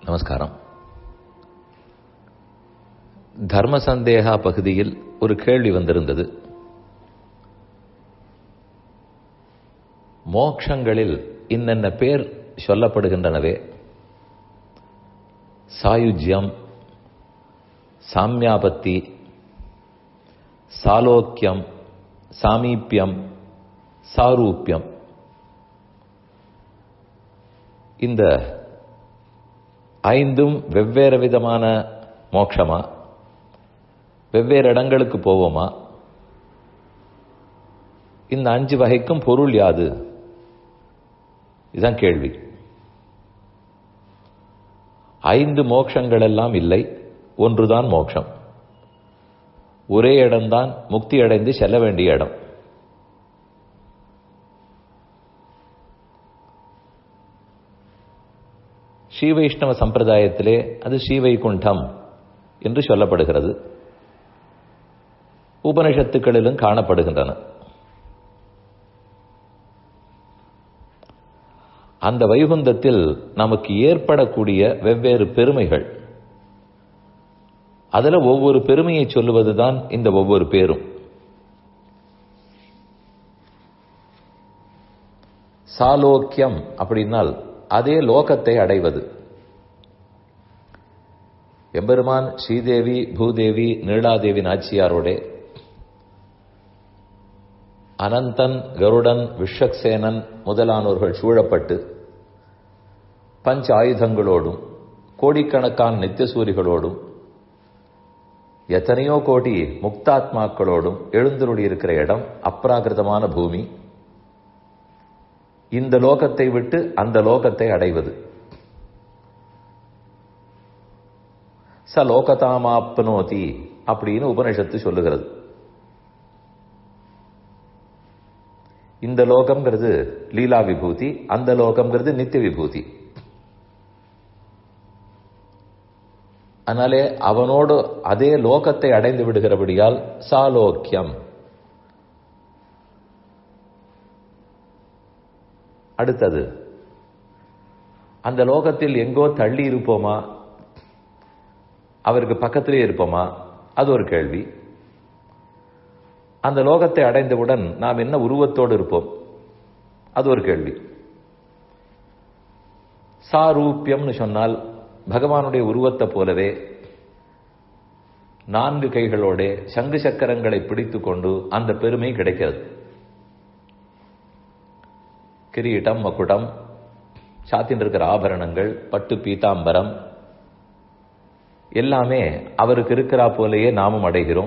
நமஸ்காரம் தர்ம சந்தேகா பகுதியில் ஒரு கேள்வி வந்திருந்தது மோக்ஷங்களில் இன்னென்ன பேர் சொல்லப்படுகின்றனவே சாயுஜ்யம் சாமியாபத்தி சாலோக்கியம் சாமீப்பியம் சாரூப்பியம் இந்த ஐந்தும் வெவ்வேறு விதமான மோட்சமா வெவ்வேறு இடங்களுக்கு போவோமா இந்த அஞ்சு வகைக்கும் பொருள் யாது இதுதான் கேள்வி ஐந்து மோட்சங்கள் எல்லாம் இல்லை ஒன்றுதான் மோட்சம் ஒரே இடம்தான் முக்தி அடைந்து செல்ல வேண்டிய இடம் ஸ்ரீ வைஷ்ணவ சம்பிரதாயத்திலே அது ஸ்ரீவைகுண்டம் என்று சொல்லப்படுகிறது உபனிஷத்துக்களிலும் காணப்படுகின்றன அந்த வைகுந்தத்தில் நமக்கு ஏற்படக்கூடிய வெவ்வேறு பெருமைகள் அதில் ஒவ்வொரு பெருமையை சொல்லுவதுதான் இந்த ஒவ்வொரு பேரும் சாலோக்கியம் அப்படின்னால் அதே லோகத்தை அடைவது எம்பெருமான் ஸ்ரீதேவி பூதேவி நீலாதேவி நாச்சியாரோடே அனந்தன் கருடன் விஸ்வக்சேனன் முதலானோர்கள் சூழப்பட்டு பஞ்ச ஆயுதங்களோடும் கோடிக்கணக்கான நித்தியசூரிகளோடும் எத்தனையோ கோடி முக்தாத்மாக்களோடும் எழுந்தருளி இருக்கிற இடம் அப்ராகிருதமான பூமி இந்த லோகத்தை விட்டு அந்த லோகத்தை அடைவது ச லோகதாமாப்னோதி அப்படின்னு உபனிஷத்து சொல்லுகிறது இந்த லோகம்ங்கிறது லீலா விபூதி அந்த லோகம்ங்கிறது நித்திய விபூதி அதனாலே அவனோடு அதே லோகத்தை அடைந்து விடுகிறபடியால் சாலோக்கியம் அடுத்தது அந்த லோகத்தில் எங்கோ தள்ளி இருப்போமா அவருக்கு பக்கத்திலே இருப்போமா அது ஒரு கேள்வி அந்த லோகத்தை அடைந்தவுடன் நாம் என்ன உருவத்தோடு இருப்போம் அது ஒரு கேள்வி சாரூப்பியம்னு சொன்னால் பகவானுடைய உருவத்தை போலவே நான்கு கைகளோட சங்கு சக்கரங்களை பிடித்துக் கொண்டு அந்த பெருமை கிடைக்கிறது கிரீட்டம் மக்குடம் சாத்தின் இருக்கிற ஆபரணங்கள் பட்டு பீதாம்பரம் எல்லாமே அவருக்கு இருக்கிறா போலேயே நாமும் அடைகிறோம்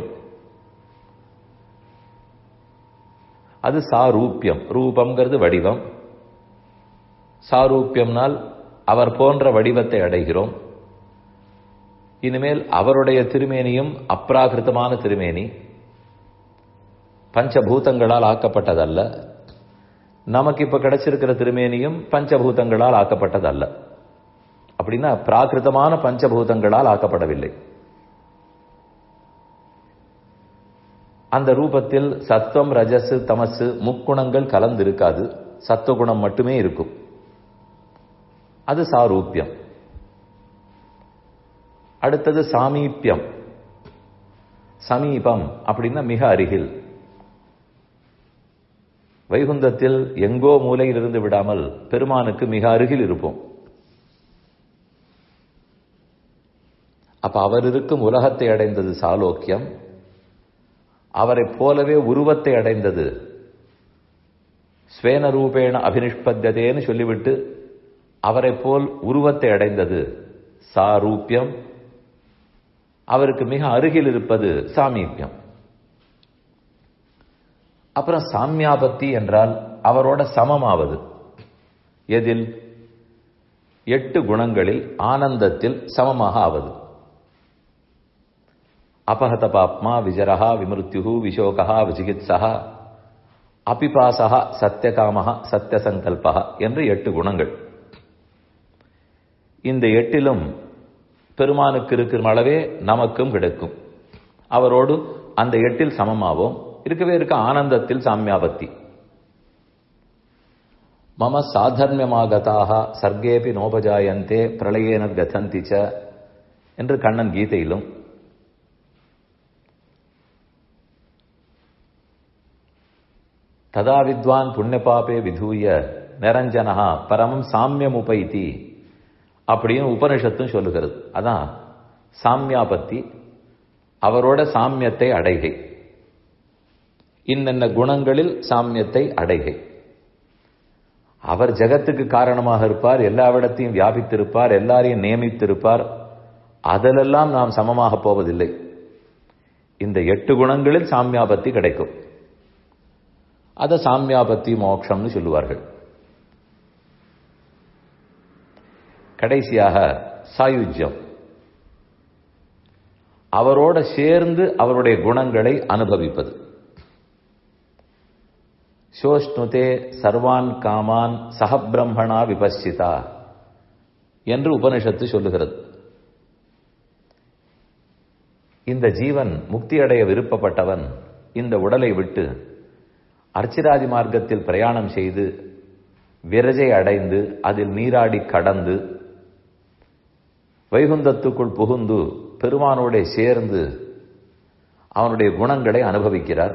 அது சாரூப்பியம் ரூபம்ங்கிறது வடிவம் சாரூப்பியம்னால் அவர் போன்ற வடிவத்தை அடைகிறோம் இனிமேல் அவருடைய திருமேனியும் அப்ராகிருத்தமான திருமேனி பஞ்சபூதங்களால் ஆக்கப்பட்டதல்ல நமக்கு இப்ப கிடைச்சிருக்கிற திருமேனியும் பஞ்சபூதங்களால் ஆக்கப்பட்டதல்ல அப்படின்னா பிராகிருதமான பஞ்சபூதங்களால் ஆக்கப்படவில்லை அந்த ரூபத்தில் சத்துவம் ரஜஸ் தமசு முக்குணங்கள் கலந்து இருக்காது சத்துவகுணம் மட்டுமே இருக்கும் அது சாரூப்பியம் அடுத்தது சாமீப்பியம் சமீபம் அப்படின்னா மிக அருகில் வைகுந்தத்தில் எங்கோ மூலையில் இருந்து விடாமல் பெருமானுக்கு மிக அருகில் இருப்போம் அப்ப அவர் இருக்கும் உலகத்தை அடைந்தது சாலோக்கியம் அவரை போலவே உருவத்தை அடைந்தது ஸ்வேன ரூபேண அபினிஷ்பத்ததேன்னு சொல்லிவிட்டு அவரை போல் உருவத்தை அடைந்தது சாரூப்பியம் அவருக்கு மிக அருகில் இருப்பது சாமீபியம் அப்புறம் சாமியாபத்தி என்றால் அவரோட சமமாவது எதில் எட்டு குணங்களில் ஆனந்தத்தில் சமமாக ஆவது அபகத பாப்மா விஜரஹா விமிருத்யு விஷோகா விசிகித்சா அபிபாசா சத்தியகாமஹா சத்தியசங்கல்பா என்று எட்டு குணங்கள் இந்த எட்டிலும் பெருமானுக்கு இருக்கிற அளவே நமக்கும் கிடைக்கும் அவரோடு அந்த எட்டில் சமமாவோம் இருக்கவே இருக்க ஆனந்தத்தில் சாமியாபத்தி மம சாதர்மியமாகதாக சர்க்கேபி நோபஜாயந்தே பிரளயேன கதந்தி ச என்று கண்ணன் கீதையிலும் ததா வித்வான் புண்ணியபாபே விதூய நிரஞ்சனஹா பரமம் சாமியம் உபைத்தி அப்படின்னு உபனிஷத்தும் சொல்லுகிறது அதான் சாமியாபத்தி அவரோட சாமியத்தை அடைகை இன்னென்ன குணங்களில் சாமியத்தை அடைகை அவர் ஜெகத்துக்கு காரணமாக இருப்பார் எல்லாவிடத்தையும் வியாபித்திருப்பார் எல்லாரையும் நியமித்திருப்பார் அதிலெல்லாம் நாம் சமமாக போவதில்லை இந்த எட்டு குணங்களில் சாமியாபத்தி கிடைக்கும் அதை சாமியாபத்தி மோட்சம்னு சொல்லுவார்கள் கடைசியாக சாயுஜ்யம் அவரோட சேர்ந்து அவருடைய குணங்களை அனுபவிப்பது சோஷ்ணுதே சர்வான் காமான் சகபிரம்மணா விபஸ்சிதா என்று உபனிஷத்து சொல்லுகிறது இந்த ஜீவன் முக்தியடைய விருப்பப்பட்டவன் இந்த உடலை விட்டு அர்ச்சிராதி மார்க்கத்தில் பிரயாணம் செய்து விரஜை அடைந்து அதில் நீராடி கடந்து வைகுந்தத்துக்குள் புகுந்து பெருமானோட சேர்ந்து அவனுடைய குணங்களை அனுபவிக்கிறார்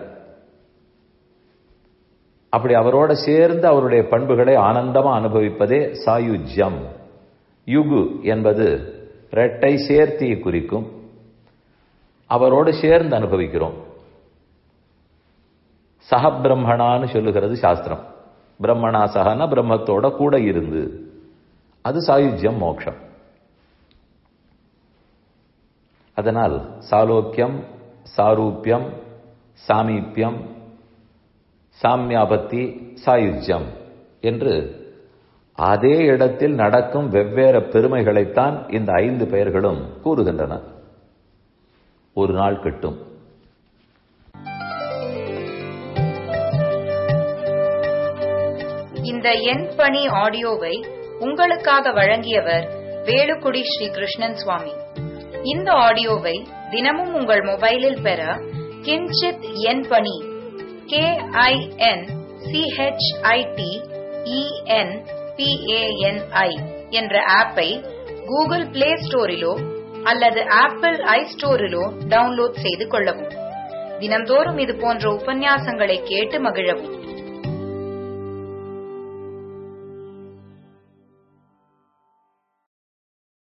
அப்படி அவரோட சேர்ந்து அவருடைய பண்புகளை ஆனந்தமா அனுபவிப்பதே சாயுஜ்யம் யுகு என்பது ரெட்டை சேர்த்தியை குறிக்கும் அவரோடு சேர்ந்து அனுபவிக்கிறோம் சகபிரம்மணான்னு சொல்லுகிறது சாஸ்திரம் பிரம்மணா சகன பிரம்மத்தோட கூட இருந்து அது சாயுஜ்யம் மோட்சம் அதனால் சாலோக்கியம் சாரூபியம் சாமீப்பியம் சாமியாபத்தி சாயுஜ்யம் என்று அதே இடத்தில் நடக்கும் வெவ்வேறு பெருமைகளைத்தான் இந்த ஐந்து பெயர்களும் கூறுகின்றன ஒரு நாள் கிட்டும் இந்த எண் பணி ஆடியோவை உங்களுக்காக வழங்கியவர் வேலுக்குடி ஸ்ரீ கிருஷ்ணன் சுவாமி இந்த ஆடியோவை தினமும் உங்கள் மொபைலில் பெற கிஞ்சித் எண் பணி கே ஐ என் சிஹெச்ஐடி இஎன் பிஏஎன்ஐ என்ற ஆப்பை கூகுள் பிளே ஸ்டோரிலோ அல்லது ஆப்பிள் ஐ ஸ்டோரிலோ டவுன்லோட் செய்து கொள்ளவும் தினந்தோறும் இது போன்ற உபன்யாசங்களை கேட்டு மகிழவும்